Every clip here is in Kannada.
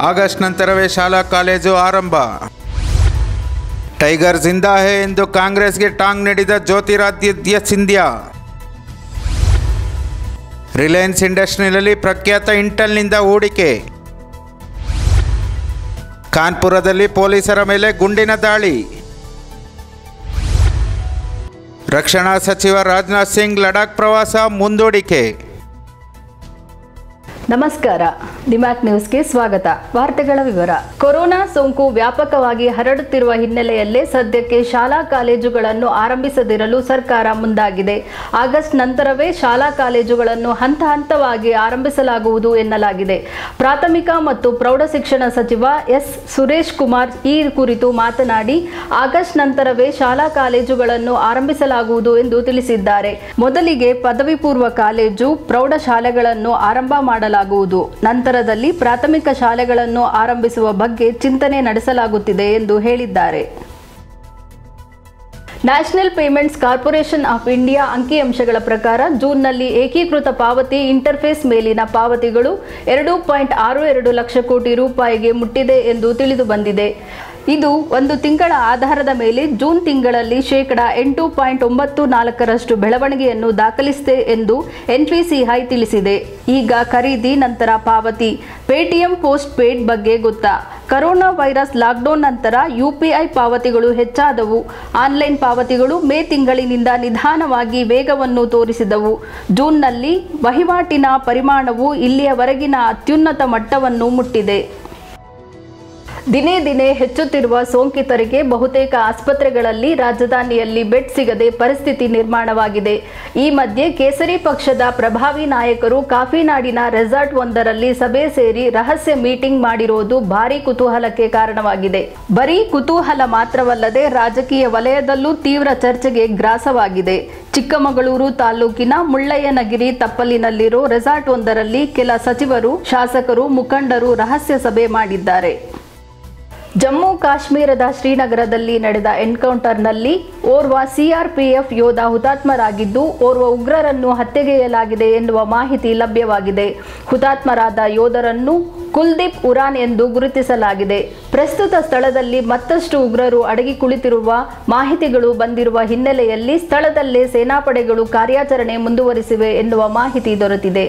ಆಗಸ್ಟ್ ನಂತರವೇ ಶಾಲಾ ಕಾಲೇಜು ಆರಂಭ ಟೈಗರ್ ಜಿಂದಾ ಹೇ ಎಂದು ಕಾಂಗ್ರೆಸ್ಗೆ ಟಾಂಗ್ ನೀಡಿದ ಜ್ಯೋತಿರಾದಿತ್ಯ ಸಿಂಧ್ಯಾ ರಿಲಯನ್ಸ್ ಇಂಡಸ್ಟ್ರಿನಲ್ಲಿ ಪ್ರಖ್ಯಾತ ಇಂಟೆಲ್ನಿಂದ ಹೂಡಿಕೆ ಕಾನ್ಪುರದಲ್ಲಿ ಪೊಲೀಸರ ಮೇಲೆ ಗುಂಡಿನ ದಾಳಿ ರಕ್ಷಣಾ ಸಚಿವ ರಾಜನಾಥ್ ಸಿಂಗ್ ಲಡಾಖ್ ಪ್ರವಾಸ ಮುಂದೂಡಿಕೆ ನಮಸ್ಕಾರ ಡಿಮ್ಯಾಕ್ ನ್ಯೂಸ್ಗೆ ಸ್ವಾಗತ ವಾರ್ತೆಗಳ ವಿವರ ಕೊರೋನಾ ಸೋಂಕು ವ್ಯಾಪಕವಾಗಿ ಹರಡುತ್ತಿರುವ ಹಿನ್ನೆಲೆಯಲ್ಲೇ ಸದ್ಯಕ್ಕೆ ಶಾಲಾ ಕಾಲೇಜುಗಳನ್ನು ಆರಂಭಿಸದಿರಲು ಸರ್ಕಾರ ಮುಂದಾಗಿದೆ ಆಗಸ್ಟ್ ನಂತರವೇ ಶಾಲಾ ಕಾಲೇಜುಗಳನ್ನು ಹಂತ ಹಂತವಾಗಿ ಆರಂಭಿಸಲಾಗುವುದು ಎನ್ನಲಾಗಿದೆ ಪ್ರಾಥಮಿಕ ಮತ್ತು ಪ್ರೌಢಶಿಕ್ಷಣ ಸಚಿವ ಎಸ್ ಸುರೇಶ್ ಕುಮಾರ್ ಈ ಕುರಿತು ಮಾತನಾಡಿ ಆಗಸ್ಟ್ ನಂತರವೇ ಶಾಲಾ ಕಾಲೇಜುಗಳನ್ನು ಆರಂಭಿಸಲಾಗುವುದು ಎಂದು ತಿಳಿಸಿದ್ದಾರೆ ಮೊದಲಿಗೆ ಪದವಿ ಪೂರ್ವ ಕಾಲೇಜು ಪ್ರೌಢಶಾಲೆಗಳನ್ನು ಆರಂಭ ಮಾಡಲಾಗುವುದು ನಂತರದಲ್ಲಿ ಪ್ರಾಥಮಿಕ ಶಾಲೆಗಳನ್ನು ಆರಂಭಿಸುವ ಬಗ್ಗೆ ಚಿಂತನೆ ನಡೆಸಲಾಗುತ್ತಿದೆ ಎಂದು ಹೇಳಿದ್ದಾರೆ National Payments Corporation of India ಅಂಕಿಅಂಶಗಳ ಪ್ರಕಾರ ಜೂನ್ನಲ್ಲಿ ಏಕೀಕೃತ ಪಾವತಿ ಇಂಟರ್ಫೇಸ್ ಮೇಲಿನ ಪಾವತಿಗಳು ಎರಡು ಪಾಯಿಂಟ್ ಆರು ಎರಡು ಲಕ್ಷ ಕೋಟಿ ರೂಪಾಯಿಗೆ ಮುಟ್ಟಿದೆ ಎಂದು ತಿಳಿದು ಬಂದಿದೆ ಇದು ಒಂದು ತಿಂಗಳ ಆಧಾರದ ಮೇಲೆ ಜೂನ್ ತಿಂಗಳಲ್ಲಿ ಶೇಕಡ ಎಂಟು ಪಾಯಿಂಟ್ ಒಂಬತ್ತು ನಾಲ್ಕರಷ್ಟು ಬೆಳವಣಿಗೆಯನ್ನು ದಾಖಲಿಸಿದೆ ಎಂದು ಎನ್ಪಿಸಿಐ ತಿಳಿಸಿದೆ ಈಗ ಖರೀದಿ ನಂತರ ಪಾವತಿ ಪೇಟಿಎಂ ಪೋಸ್ಟ್ ಪೇಡ್ ಬಗ್ಗೆ ಗೊತ್ತಾ ಕರೋನಾ ವೈರಸ್ ಲಾಕ್ಡೌನ್ ನಂತರ ಯುಪಿಐ ಪಾವತಿಗಳು ಹೆಚ್ಚಾದವು ಆನ್ಲೈನ್ ಪಾವತಿಗಳು ಮೇ ತಿಂಗಳಿನಿಂದ ನಿಧಾನವಾಗಿ ವೇಗವನ್ನು ತೋರಿಸಿದವು ಜೂನ್ನಲ್ಲಿ ವಹಿವಾಟಿನ ಪರಿಮಾಣವು ಇಲ್ಲಿಯವರೆಗಿನ ಅತ್ಯುನ್ನತ ಮಟ್ಟವನ್ನು ಮುಟ್ಟಿದೆ ದಿನೇ ದಿನೇ ಹೆಚ್ಚುತ್ತಿರುವ ಸೋಂಕಿತರಿಗೆ ಬಹುತೇಕ ಆಸ್ಪತ್ರೆಗಳಲ್ಲಿ ರಾಜಧಾನಿಯಲ್ಲಿ ಬೆಡ್ ಸಿಗದೆ ಪರಿಸ್ಥಿತಿ ನಿರ್ಮಾಣವಾಗಿದೆ ಈ ಮಧ್ಯೆ ಕೇಸರಿ ಪಕ್ಷದ ಪ್ರಭಾವಿ ನಾಯಕರು ಕಾಫಿನಾಡಿನ ರೆಸಾರ್ಟ್ ಒಂದರಲ್ಲಿ ಸಭೆ ಸೇರಿ ರಹಸ್ಯ ಮೀಟಿಂಗ್ ಮಾಡಿರುವುದು ಭಾರೀ ಕುತೂಹಲಕ್ಕೆ ಕಾರಣವಾಗಿದೆ ಬರೀ ಕುತೂಹಲ ಮಾತ್ರವಲ್ಲದೆ ರಾಜಕೀಯ ವಲಯದಲ್ಲೂ ತೀವ್ರ ಚರ್ಚೆಗೆ ಗ್ರಾಸವಾಗಿದೆ ಚಿಕ್ಕಮಗಳೂರು ತಾಲೂಕಿನ ಮುಳ್ಳಯ್ಯನಗಿರಿ ತಪ್ಪಲಿನಲ್ಲಿರೋ ರೆಸಾರ್ಟ್ ಒಂದರಲ್ಲಿ ಕೆಲ ಸಚಿವರು ಶಾಸಕರು ಮುಖಂಡರು ರಹಸ್ಯ ಸಭೆ ಮಾಡಿದ್ದಾರೆ ಜಮ್ಮು ಕಾಶ್ಮೀರದ ಶ್ರೀನಗರದಲ್ಲಿ ನಡೆದ ಎನ್ಕೌಂಟರ್ನಲ್ಲಿ ಓರ್ವ ಸಿಆರ್ಪಿಎಫ್ ಯೋಧ ಹುತಾತ್ಮರಾಗಿದ್ದು ಓರ್ವ ಉಗ್ರರನ್ನು ಹತ್ಯೆಗೈಯಲಾಗಿದೆ ಎನ್ನುವ ಮಾಹಿತಿ ಲಭ್ಯವಾಗಿದೆ ಹುತಾತ್ಮರಾದ ಯೋಧರನ್ನು ಕುಲ್ದೀಪ್ ಉರಾನ್ ಎಂದು ಗುರುತಿಸಲಾಗಿದೆ ಪ್ರಸ್ತುತ ಸ್ಥಳದಲ್ಲಿ ಮತ್ತಷ್ಟು ಉಗ್ರರು ಅಡಗಿ ಕುಳಿತಿರುವ ಮಾಹಿತಿಗಳು ಬಂದಿರುವ ಹಿನ್ನೆಲೆಯಲ್ಲಿ ಸ್ಥಳದಲ್ಲೇ ಸೇನಾಪಡೆಗಳು ಕಾರ್ಯಾಚರಣೆ ಮುಂದುವರಿಸಿವೆ ಎನ್ನುವ ಮಾಹಿತಿ ದೊರೆತಿದೆ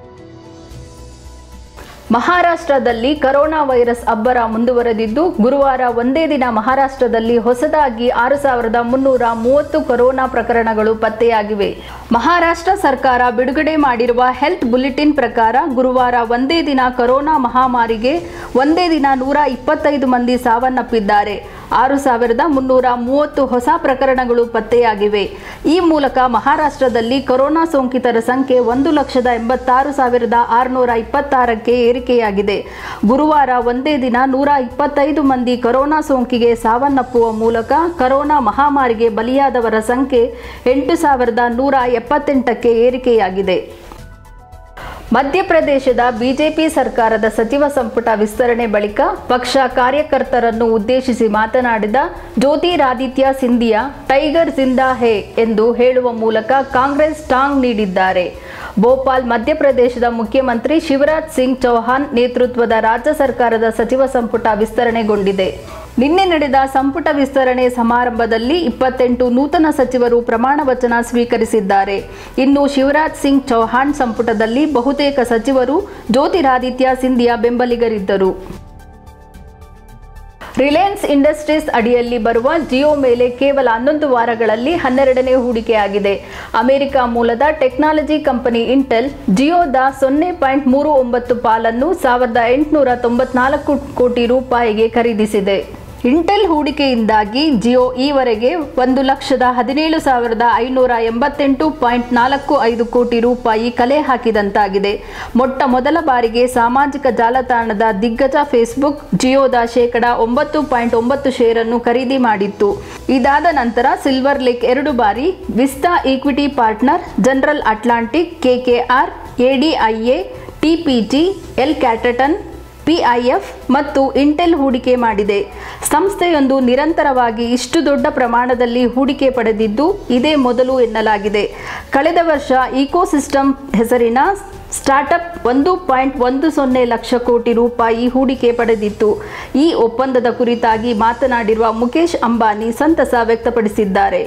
ಮಹಾರಾಷ್ಟ್ರದಲ್ಲಿ ಕರೋನಾ ವೈರಸ್ ಅಬ್ಬರ ಮುಂದುವರೆದಿದ್ದು ಗುರುವಾರ ಒಂದೇ ದಿನ ಮಹಾರಾಷ್ಟ್ರದಲ್ಲಿ ಹೊಸದಾಗಿ ಆರು ಸಾವಿರದ ಮುನ್ನೂರ ಮೂವತ್ತು ಕೊರೋನಾ ಪ್ರಕರಣಗಳು ಪತ್ತೆಯಾಗಿವೆ ಮಹಾರಾಷ್ಟ್ರ ಸರ್ಕಾರ ಬಿಡುಗಡೆ ಮಾಡಿರುವ ಹೆಲ್ತ್ ಬುಲೆಟಿನ್ ಪ್ರಕಾರ ಗುರುವಾರ ಒಂದೇ ದಿನ ಕರೋನಾ ಮಹಾಮಾರಿಗೆ ಒಂದೇ ದಿನ ನೂರ ಇಪ್ಪತ್ತೈದು ಮಂದಿ ಸಾವನ್ನಪ್ಪಿದ್ದಾರೆ ಆರು ಸಾವಿರದ ಮುನ್ನೂರ ಮೂವತ್ತು ಹೊಸ ಪ್ರಕರಣಗಳು ಪತ್ತೆಯಾಗಿವೆ ಈ ಮೂಲಕ ಮಹಾರಾಷ್ಟ್ರದಲ್ಲಿ ಕೊರೋನಾ ಸೋಂಕಿತರ ಸಂಖ್ಯೆ ಒಂದು ಲಕ್ಷದ ಎಂಬತ್ತಾರು ಸಾವಿರದ ಆರುನೂರ ಇಪ್ಪತ್ತಾರಕ್ಕೆ ಏರಿಕೆಯಾಗಿದೆ ಗುರುವಾರ ಒಂದೇ ದಿನ ನೂರ ಇಪ್ಪತ್ತೈದು ಮಂದಿ ಕೊರೋನಾ ಸೋಂಕಿಗೆ ಸಾವನ್ನಪ್ಪುವ ಮೂಲಕ ಕೊರೋನಾ ಮಹಾಮಾರಿಗೆ ಬಲಿಯಾದವರ ಸಂಖ್ಯೆ ಎಂಟು ಸಾವಿರದ ನೂರ ಎಪ್ಪತ್ತೆಂಟಕ್ಕೆ ಏರಿಕೆಯಾಗಿದೆ ಮಧ್ಯಪ್ರದೇಶದ ಬಿಜೆಪಿ ಸರ್ಕಾರದ ಸಚಿವ ಸಂಪುಟ ವಿಸ್ತರಣೆ ಬಳಿಕ ಪಕ್ಷ ಕಾರ್ಯಕರ್ತರನ್ನು ಉದ್ದೇಶಿಸಿ ಮಾತನಾಡಿದ ಜ್ಯೋತಿರಾದಿತ್ಯ ಸಿಂಧಿಯಾ ಟೈಗರ್ ಜಿಂದಾ ಹೇ ಎಂದು ಹೇಳುವ ಮೂಲಕ ಕಾಂಗ್ರೆಸ್ ಟಾಂಗ್ ನೀಡಿದ್ದಾರೆ ಭೋಪಾಲ್ ಮಧ್ಯಪ್ರದೇಶದ ಮುಖ್ಯಮಂತ್ರಿ ಶಿವರಾಜ್ ಸಿಂಗ್ ಚೌಹಾಣ್ ನೇತೃತ್ವದ ರಾಜ್ಯ ಸರ್ಕಾರದ ಸಚಿವ ಸಂಪುಟ ವಿಸ್ತರಣೆಗೊಂಡಿದೆ ನಿನ್ನೆ ನಡೆದ ಸಂಪುಟ ವಿಸ್ತರಣೆ ಸಮಾರಂಭದಲ್ಲಿ ಇಪ್ಪತ್ತೆಂಟು ನೂತನ ಸಚಿವರು ಪ್ರಮಾಣ ವಚನ ಸ್ವೀಕರಿಸಿದ್ದಾರೆ ಇನ್ನು ಶಿವರಾಜ್ ಸಿಂಗ್ ಚೌಹಾಣ್ ಸಂಪುಟದಲ್ಲಿ ಬಹುತೇಕ ಸಚಿವರು ಜ್ಯೋತಿರಾದಿತ್ಯ ಸಿಂಧಿಯಾ ಬೆಂಬಲಿಗರಿದ್ದರು ರಿಲಯನ್ಸ್ ಇಂಡಸ್ಟ್ರೀಸ್ ಅಡಿಯಲ್ಲಿ ಬರುವ ಜಿಯೋ ಮೇಲೆ ಕೇವಲ ಹನ್ನೊಂದು ವಾರಗಳಲ್ಲಿ ಹನ್ನೆರಡನೇ ಹೂಡಿಕೆಯಾಗಿದೆ ಅಮೆರಿಕ ಮೂಲದ ಟೆಕ್ನಾಲಜಿ ಕಂಪನಿ ಇಂಟೆಲ್ ಜಿಯೋದ ಸೊನ್ನೆ ಪಾಯಿಂಟ್ ಮೂರು ಒಂಬತ್ತು ಪಾಲನ್ನು ಸಾವಿರದ ಎಂಟುನೂರ ತೊಂಬತ್ನಾಲ್ಕು ಕೋಟಿ ರೂಪಾಯಿಗೆ ಖರೀದಿಸಿದೆ ಇಂಟೆಲ್ ಹೂಡಿಕೆಯಿಂದಾಗಿ ಜಿಯೋ ಈವರೆಗೆ ಒಂದು ಲಕ್ಷದ ಹದಿನೇಳು ಸಾವಿರದ ಐನೂರ ಎಂಬತ್ತೆಂಟು ಪಾಯಿಂಟ್ ನಾಲ್ಕು ಐದು ಕೋಟಿ ರೂಪಾಯಿ ಕಲೆ ಹಾಕಿದಂತಾಗಿದೆ ಮೊಟ್ಟ ಮೊದಲ ಬಾರಿಗೆ ಸಾಮಾಜಿಕ ಜಾಲತಾಣದ ದಿಗ್ಗಜ ಫೇಸ್ಬುಕ್ ಜಿಯೋದ ಶೇಕಡ ಒಂಬತ್ತು ಪಾಯಿಂಟ್ ಒಂಬತ್ತು ಶೇರನ್ನು ಖರೀದಿ ಮಾಡಿತ್ತು ಇದಾದ ನಂತರ ಸಿಲ್ವರ್ ಲೇಕ್ ಎರಡು ಬಾರಿ Vista equity partner General Atlantic KKR ADIA TPG L Catterton PIF ಮತ್ತು ಇಂಟೆಲ್ ಹೂಡಿಕೆ ಮಾಡಿದೆ ಸಂಸ್ಥೆಯೊಂದು ನಿರಂತರವಾಗಿ ಇಷ್ಟು ದೊಡ್ಡ ಪ್ರಮಾಣದಲ್ಲಿ ಹೂಡಿಕೆ ಪಡೆದಿದ್ದು ಇದೇ ಮೊದಲು ಎನ್ನಲಾಗಿದೆ ಕಳೆದ ವರ್ಷ ಇಕೋಸಿಸ್ಟಮ್ ಹೆಸರಿನ ಸ್ಟಾರ್ಟಪ್ ಒಂದು ಪಾಯಿಂಟ್ ಒಂದು ಸೊನ್ನೆ ಲಕ್ಷ ಕೋಟಿ ರೂಪಾಯಿ ಹೂಡಿಕೆ ಪಡೆದಿತ್ತು ಈ ಒಪ್ಪಂದದ ಕುರಿತಾಗಿ ಮಾತನಾಡಿರುವ ಮುಖೇಶ್ ಅಂಬಾನಿ ಸಂತಸ ವ್ಯಕ್ತಪಡಿಸಿದ್ದಾರೆ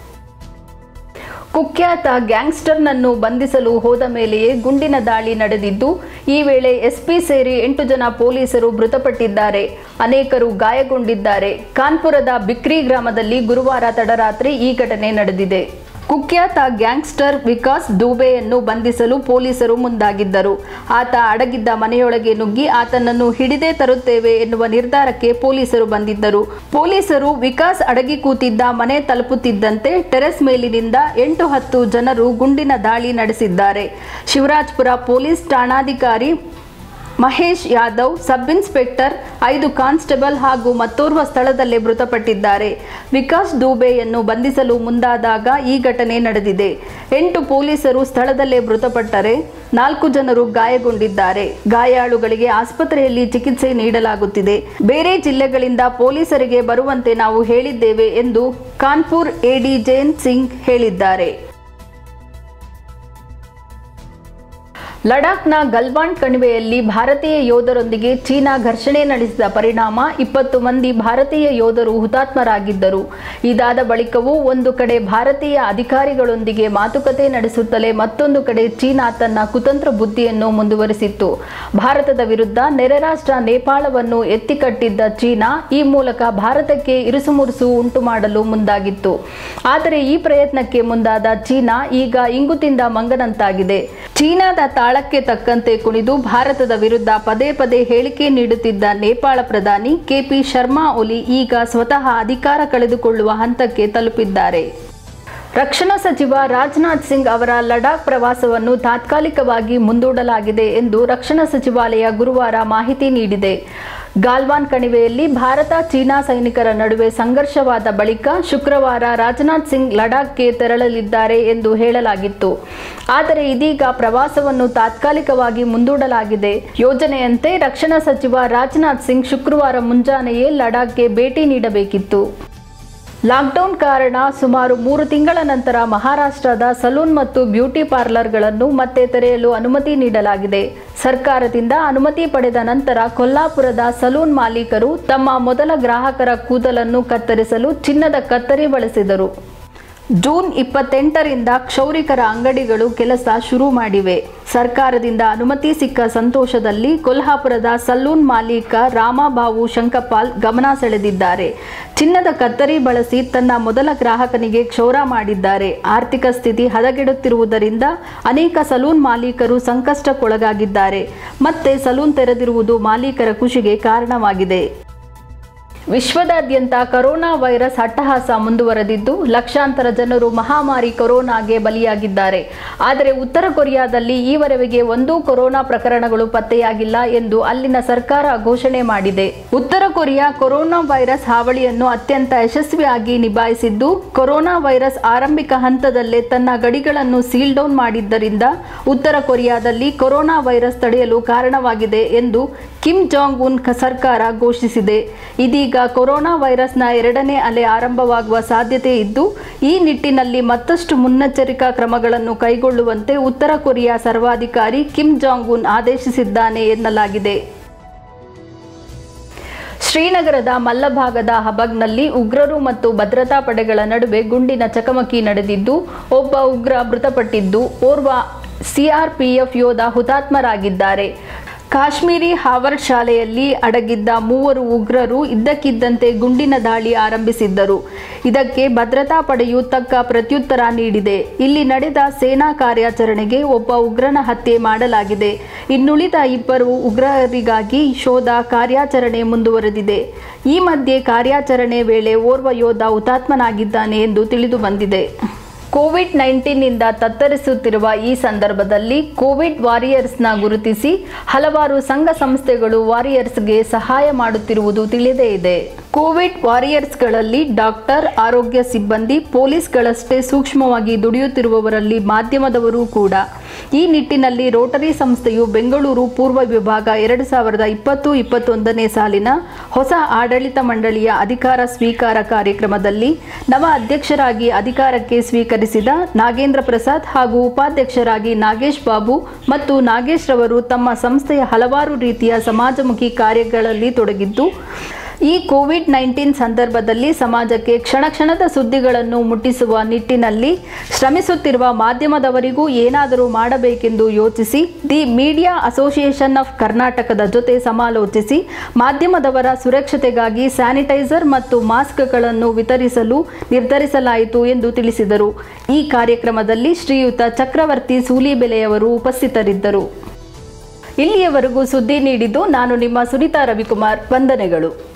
ಕುಖ್ಯಾತ ಗ್ಯಾಂಗ್ಸ್ಟರ್ನನ್ನು ಬಂಧಿಸಲು ಹೋದ ಮೇಲೆಯೇ ಗುಂಡಿನ ದಾಳಿ ನಡೆದಿದ್ದು ಈ ವೇಳೆ ಎಸ್ಪಿ ಸೇರಿ ಎಂಟು ಜನ ಪೊಲೀಸರು ಮೃತಪಟ್ಟಿದ್ದಾರೆ ಅನೇಕರು ಗಾಯಗೊಂಡಿದ್ದಾರೆ ಕಾನ್ಪುರದ ಬಿಕ್ರಿ ಗ್ರಾಮದಲ್ಲಿ ಗುರುವಾರ ತಡರಾತ್ರಿ ಈ ಘಟನೆ ನಡೆದಿದೆ ಕುಖ್ಯಾತ ಗ್ಯಾಂಗ್ಸ್ಟರ್ ವಿಕಾಸ್ ದುಬೆಯನ್ನು ಬಂಧಿಸಲು ಪೊಲೀಸರು ಮುಂದಾಗಿದ್ದರು ಆತ ಅಡಗಿದ್ದ ಮನೆಯೊಳಗೆ ನುಗ್ಗಿ ಆತನನ್ನು ಹಿಡಿದೇ ತರುತ್ತೇವೆ ಎನ್ನುವ ನಿರ್ಧಾರಕ್ಕೆ ಪೊಲೀಸರು ಬಂದಿದ್ದರು ಪೊಲೀಸರು ವಿಕಾಸ್ ಅಡಗಿ ಕೂತಿದ್ದ ಮನೆ ತಲುಪುತ್ತಿದ್ದಂತೆ ಟೆರೆಸ್ ಮೇಲಿನಿಂದ ಎಂಟು ಹತ್ತು ಜನರು ಗುಂಡಿನ ದಾಳಿ ನಡೆಸಿದ್ದಾರೆ ಶಿವರಾಜ್ಪುರ ಪೊಲೀಸ್ ಠಾಣಾಧಿಕಾರಿ ಮಹೇಶ್ ಯಾದವ್ ಸಬ್ ಇನ್ಸ್ಪೆಕ್ಟರ್ ಐದು ಕಾನ್ಸ್ಟೇಬಲ್ ಹಾಗೂ ಮತ್ತೋರ್ವ ಸ್ಥಳದಲ್ಲೇ ಮೃತಪಟ್ಟಿದ್ದಾರೆ ವಿಕಾಸ್ ದುಬೆಯನ್ನು ಬಂಧಿಸಲು ಮುಂದಾದಾಗ ಈ ಘಟನೆ ನಡೆದಿದೆ ಎಂಟು ಪೊಲೀಸರು ಸ್ಥಳದಲ್ಲೇ ಮೃತಪಟ್ಟರೆ ನಾಲ್ಕು ಜನರು ಗಾಯಗೊಂಡಿದ್ದಾರೆ ಗಾಯಾಳುಗಳಿಗೆ ಆಸ್ಪತ್ರೆಯಲ್ಲಿ ಚಿಕಿತ್ಸೆ ನೀಡಲಾಗುತ್ತಿದೆ ಬೇರೆ ಜಿಲ್ಲೆಗಳಿಂದ ಪೊಲೀಸರಿಗೆ ಬರುವಂತೆ ನಾವು ಹೇಳಿದ್ದೇವೆ ಎಂದು ಕಾನ್ಪುರ್ ಎಡಿ ಜೈನ್ ಸಿಂಗ್ ಹೇಳಿದ್ದಾರೆ ಲಡಾಖ್ನ ಗಲ್ವಾನ್ ಕಣಿವೆಯಲ್ಲಿ ಭಾರತೀಯ ಯೋಧರೊಂದಿಗೆ ಚೀನಾ ಘರ್ಷಣೆ ನಡೆಸಿದ ಪರಿಣಾಮ ಇಪ್ಪತ್ತು ಮಂದಿ ಭಾರತೀಯ ಯೋಧರು ಹುತಾತ್ಮರಾಗಿದ್ದರು ಇದಾದ ಬಳಿಕವೂ ಒಂದು ಕಡೆ ಭಾರತೀಯ ಅಧಿಕಾರಿಗಳೊಂದಿಗೆ ಮಾತುಕತೆ ನಡೆಸುತ್ತಲೇ ಮತ್ತೊಂದು ಕಡೆ ಚೀನಾ ತನ್ನ ಕುತಂತ್ರ ಬುದ್ಧಿಯನ್ನು ಮುಂದುವರಿಸಿತ್ತು ಭಾರತದ ವಿರುದ್ಧ ನೆರೆ ರಾಷ್ಟ್ರ ನೇಪಾಳವನ್ನು ಎತ್ತಿಕಟ್ಟಿದ್ದ ಚೀನಾ ಈ ಮೂಲಕ ಭಾರತಕ್ಕೆ ಇರುಸುಮುರುಸು ಉಂಟು ಮಾಡಲು ಮುಂದಾಗಿತ್ತು ಆದರೆ ಈ ಪ್ರಯತ್ನಕ್ಕೆ ಮುಂದಾದ ಚೀನಾ ಈಗ ಇಂಗುತಿಂದ ಮಂಗನಂತಾಗಿದೆ ಚೀನಾದ ತಾಳಕ್ಕೆ ತಕ್ಕಂತೆ ಕುಣಿದು ಭಾರತದ ವಿರುದ್ಧ ಪದೇ ಪದೇ ಹೇಳಿಕೆ ನೀಡುತ್ತಿದ್ದ ನೇಪಾಳ ಪ್ರಧಾನಿ ಕೆಪಿ ಶರ್ಮಾ ಒಲಿ ಈಗ ಸ್ವತಃ ಅಧಿಕಾರ ಕಳೆದುಕೊಳ್ಳುವ ಹಂತಕ್ಕೆ ತಲುಪಿದ್ದಾರೆ ರಕ್ಷಣಾ ಸಚಿವ ರಾಜನಾಥ್ ಸಿಂಗ್ ಅವರ ಲಡಾಖ್ ಪ್ರವಾಸವನ್ನು ತಾತ್ಕಾಲಿಕವಾಗಿ ಮುಂದೂಡಲಾಗಿದೆ ಎಂದು ರಕ್ಷಣಾ ಸಚಿವಾಲಯ ಗುರುವಾರ ಮಾಹಿತಿ ನೀಡಿದೆ ಗಾಲ್ವಾನ್ ಕಣಿವೆಯಲ್ಲಿ ಭಾರತ ಚೀನಾ ಸೈನಿಕರ ನಡುವೆ ಸಂಘರ್ಷವಾದ ಬಳಿಕ ಶುಕ್ರವಾರ ರಾಜನಾಥ್ ಸಿಂಗ್ ಲಡಾಖ್ಗೆ ತೆರಳಲಿದ್ದಾರೆ ಎಂದು ಹೇಳಲಾಗಿತ್ತು ಆದರೆ ಇದೀಗ ಪ್ರವಾಸವನ್ನು ತಾತ್ಕಾಲಿಕವಾಗಿ ಮುಂದೂಡಲಾಗಿದೆ ಯೋಜನೆಯಂತೆ ರಕ್ಷಣಾ ಸಚಿವ ರಾಜನಾಥ್ ಸಿಂಗ್ ಶುಕ್ರವಾರ ಮುಂಜಾನೆಯೇ ಲಡಾಖ್ಗೆ ಭೇಟಿ ನೀಡಬೇಕಿತ್ತು ಲಾಕ್ಡೌನ್ ಕಾರಣ ಸುಮಾರು ಮೂರು ತಿಂಗಳ ನಂತರ ಮಹಾರಾಷ್ಟ್ರದ ಸಲೂನ್ ಮತ್ತು ಬ್ಯೂಟಿ ಪಾರ್ಲರ್ಗಳನ್ನು ಮತ್ತೆ ತೆರೆಯಲು ಅನುಮತಿ ನೀಡಲಾಗಿದೆ ಸರ್ಕಾರದಿಂದ ಅನುಮತಿ ಪಡೆದ ನಂತರ ಕೊಲ್ಲಾಪುರದ ಸಲೂನ್ ಮಾಲೀಕರು ತಮ್ಮ ಮೊದಲ ಗ್ರಾಹಕರ ಕೂದಲನ್ನು ಕತ್ತರಿಸಲು ಚಿನ್ನದ ಕತ್ತರಿ ಬಳಸಿದರು ಜೂನ್ ಇಪ್ಪತ್ತೆಂಟರಿಂದ ಕ್ಷೌರಿಕರ ಅಂಗಡಿಗಳು ಕೆಲಸ ಶುರು ಮಾಡಿವೆ ಸರ್ಕಾರದಿಂದ ಅನುಮತಿ ಸಿಕ್ಕ ಸಂತೋಷದಲ್ಲಿ ಕೊಲ್ಹಾಪುರದ ಸಲೂನ್ ಮಾಲೀಕ ರಾಮಬಾವು ಶಂಕಪಾಲ್ ಗಮನ ಸೆಳೆದಿದ್ದಾರೆ ಚಿನ್ನದ ಕತ್ತರಿ ಬಳಸಿ ತನ್ನ ಮೊದಲ ಗ್ರಾಹಕನಿಗೆ ಕ್ಷೌರ ಮಾಡಿದ್ದಾರೆ ಆರ್ಥಿಕ ಸ್ಥಿತಿ ಹದಗೆಡುತ್ತಿರುವುದರಿಂದ ಅನೇಕ ಸಲೂನ್ ಮಾಲೀಕರು ಸಂಕಷ್ಟಕ್ಕೊಳಗಾಗಿದ್ದಾರೆ ಮತ್ತೆ ಸಲೂನ್ ತೆರೆದಿರುವುದು ಮಾಲೀಕರ ಖುಷಿಗೆ ಕಾರಣವಾಗಿದೆ ವಿಶ್ವದಾದ್ಯಂತ ಕೊರೋನಾ ವೈರಸ್ ಅಟ್ಟಹಾಸ ಮುಂದುವರೆದಿದ್ದು ಲಕ್ಷಾಂತರ ಜನರು ಮಹಾಮಾರಿ ಕೊರೋನಾಗೆ ಬಲಿಯಾಗಿದ್ದಾರೆ ಆದರೆ ಉತ್ತರ ಕೊರಿಯಾದಲ್ಲಿ ಈವರೆಗೆ ಒಂದೂ ಕೊರೋನಾ ಪ್ರಕರಣಗಳು ಪತ್ತೆಯಾಗಿಲ್ಲ ಎಂದು ಅಲ್ಲಿನ ಸರ್ಕಾರ ಘೋಷಣೆ ಮಾಡಿದೆ ಉತ್ತರ ಕೊರಿಯಾ ಕೊರೋನಾ ವೈರಸ್ ಹಾವಳಿಯನ್ನು ಅತ್ಯಂತ ಯಶಸ್ವಿಯಾಗಿ ನಿಭಾಯಿಸಿದ್ದು ಕೊರೋನಾ ವೈರಸ್ ಆರಂಭಿಕ ಹಂತದಲ್ಲೇ ತನ್ನ ಗಡಿಗಳನ್ನು ಸೀಲ್ ಡೌನ್ ಮಾಡಿದ್ದರಿಂದ ಉತ್ತರ ಕೊರಿಯಾದಲ್ಲಿ ಕೊರೋನಾ ವೈರಸ್ ತಡೆಯಲು ಕಾರಣವಾಗಿದೆ ಎಂದು ಕಿಮ್ ಜಾಂಗ್ ಉನ್ ಸರ್ಕಾರ ಘೋಷಿಸಿದೆ ಇದೀಗ ಕೊರೋನಾ ವೈರಸ್ನ ಎರಡನೇ ಅಲೆ ಆರಂಭವಾಗುವ ಸಾಧ್ಯತೆ ಇದ್ದು ಈ ನಿಟ್ಟಿನಲ್ಲಿ ಮತ್ತಷ್ಟು ಮುನ್ನೆಚ್ಚರಿಕಾ ಕ್ರಮಗಳನ್ನು ಕೈಗೊಳ್ಳುವಂತೆ ಉತ್ತರ ಕೊರಿಯಾ ಸರ್ವಾಧಿಕಾರಿ ಕಿಮ್ ಜಾಂಗ್ ಉನ್ ಆದೇಶಿಸಿದ್ದಾನೆ ಎನ್ನಲಾಗಿದೆ ಶ್ರೀನಗರದ ಮಲ್ಲಭಾಗದ ಹಬಗ್ನಲ್ಲಿ ಉಗ್ರರು ಮತ್ತು ಭದ್ರತಾ ಪಡೆಗಳ ನಡುವೆ ಗುಂಡಿನ ಚಕಮಕಿ ನಡೆದಿದ್ದು ಒಬ್ಬ ಉಗ್ರ ಮೃತಪಟ್ಟಿದ್ದು ಓರ್ವ ಸಿಆರ್ಪಿಎಫ್ ಯೋಧ ಹುತಾತ್ಮರಾಗಿದ್ದಾರೆ ಕಾಶ್ಮೀರಿ ಹಾವರ್ಡ್ ಶಾಲೆಯಲ್ಲಿ ಅಡಗಿದ್ದ ಮೂವರು ಉಗ್ರರು ಇದ್ದಕ್ಕಿದ್ದಂತೆ ಗುಂಡಿನ ದಾಳಿ ಆರಂಭಿಸಿದ್ದರು ಇದಕ್ಕೆ ಭದ್ರತಾ ಪಡೆಯು ತಕ್ಕ ಪ್ರತ್ಯುತ್ತರ ನೀಡಿದೆ ಇಲ್ಲಿ ನಡೆದ ಸೇನಾ ಕಾರ್ಯಾಚರಣೆಗೆ ಒಬ್ಬ ಉಗ್ರನ ಹತ್ಯೆ ಮಾಡಲಾಗಿದೆ ಇನ್ನುಳಿದ ಇಬ್ಬರು ಉಗ್ರರಿಗಾಗಿ ಶೋಧ ಕಾರ್ಯಾಚರಣೆ ಮುಂದುವರೆದಿದೆ ಈ ಮಧ್ಯೆ ಕಾರ್ಯಾಚರಣೆ ವೇಳೆ ಓರ್ವ ಯೋಧ ಹುತಾತ್ಮನಾಗಿದ್ದಾನೆ ಎಂದು ತಿಳಿದು ಬಂದಿದೆ ಕೋವಿಡ್ ನೈನ್ಟೀನ್ನಿಂದ ತತ್ತರಿಸುತ್ತಿರುವ ಈ ಸಂದರ್ಭದಲ್ಲಿ ಕೋವಿಡ್ ವಾರಿಯರ್ಸ್ನ ಗುರುತಿಸಿ ಹಲವಾರು ಸಂಘ ಸಂಸ್ಥೆಗಳು ವಾರಿಯರ್ಸ್ಗೆ ಸಹಾಯ ಮಾಡುತ್ತಿರುವುದು ತಿಳಿದೇ ಇದೆ ಕೋವಿಡ್ ವಾರಿಯರ್ಸ್ಗಳಲ್ಲಿ ಡಾಕ್ಟರ್ ಆರೋಗ್ಯ ಸಿಬ್ಬಂದಿ ಪೊಲೀಸ್ಗಳಷ್ಟೇ ಸೂಕ್ಷ್ಮವಾಗಿ ದುಡಿಯುತ್ತಿರುವವರಲ್ಲಿ ಮಾಧ್ಯಮದವರೂ ಕೂಡ ಈ ನಿಟ್ಟಿನಲ್ಲಿ ರೋಟರಿ ಸಂಸ್ಥೆಯು ಬೆಂಗಳೂರು ಪೂರ್ವ ವಿಭಾಗ ಎರಡು ಸಾವಿರದ ಇಪ್ಪತ್ತು ಇಪ್ಪತ್ತೊಂದನೇ ಸಾಲಿನ ಹೊಸ ಆಡಳಿತ ಮಂಡಳಿಯ ಅಧಿಕಾರ ಸ್ವೀಕಾರ ಕಾರ್ಯಕ್ರಮದಲ್ಲಿ ನವ ಅಧ್ಯಕ್ಷರಾಗಿ ಅಧಿಕಾರಕ್ಕೆ ಸ್ವೀಕರಿಸಿದ ನಾಗೇಂದ್ರ ಪ್ರಸಾದ್ ಹಾಗೂ ಉಪಾಧ್ಯಕ್ಷರಾಗಿ ನಾಗೇಶ್ ಬಾಬು ಮತ್ತು ನಾಗೇಶ್ ರವರು ತಮ್ಮ ಸಂಸ್ಥೆಯ ಹಲವಾರು ರೀತಿಯ ಸಮಾಜಮುಖಿ ಕಾರ್ಯಗಳಲ್ಲಿ ತೊಡಗಿದ್ದು ಈ ಕೋವಿಡ್ ನೈನ್ಟೀನ್ ಸಂದರ್ಭದಲ್ಲಿ ಸಮಾಜಕ್ಕೆ ಕ್ಷಣ ಕ್ಷಣದ ಸುದ್ದಿಗಳನ್ನು ಮುಟ್ಟಿಸುವ ನಿಟ್ಟಿನಲ್ಲಿ ಶ್ರಮಿಸುತ್ತಿರುವ ಮಾಧ್ಯಮದವರಿಗೂ ಏನಾದರೂ ಮಾಡಬೇಕೆಂದು ಯೋಚಿಸಿ ದಿ ಮೀಡಿಯಾ ಅಸೋಸಿಯೇಷನ್ ಆಫ್ ಕರ್ನಾಟಕದ ಜೊತೆ ಸಮಾಲೋಚಿಸಿ ಮಾಧ್ಯಮದವರ ಸುರಕ್ಷತೆಗಾಗಿ ಸ್ಯಾನಿಟೈಸರ್ ಮತ್ತು ಮಾಸ್ಕ್ಗಳನ್ನು ವಿತರಿಸಲು ನಿರ್ಧರಿಸಲಾಯಿತು ಎಂದು ತಿಳಿಸಿದರು ಈ ಕಾರ್ಯಕ್ರಮದಲ್ಲಿ ಶ್ರೀಯುತ ಚಕ್ರವರ್ತಿ ಸೂಲಿಬೆಲೆಯವರು ಉಪಸ್ಥಿತರಿದ್ದರು ಇಲ್ಲಿಯವರೆಗೂ ಸುದ್ದಿ ನೀಡಿದ್ದು ನಾನು ನಿಮ್ಮ ಸುನೀತಾ ರವಿಕುಮಾರ್ ವಂದನೆಗಳು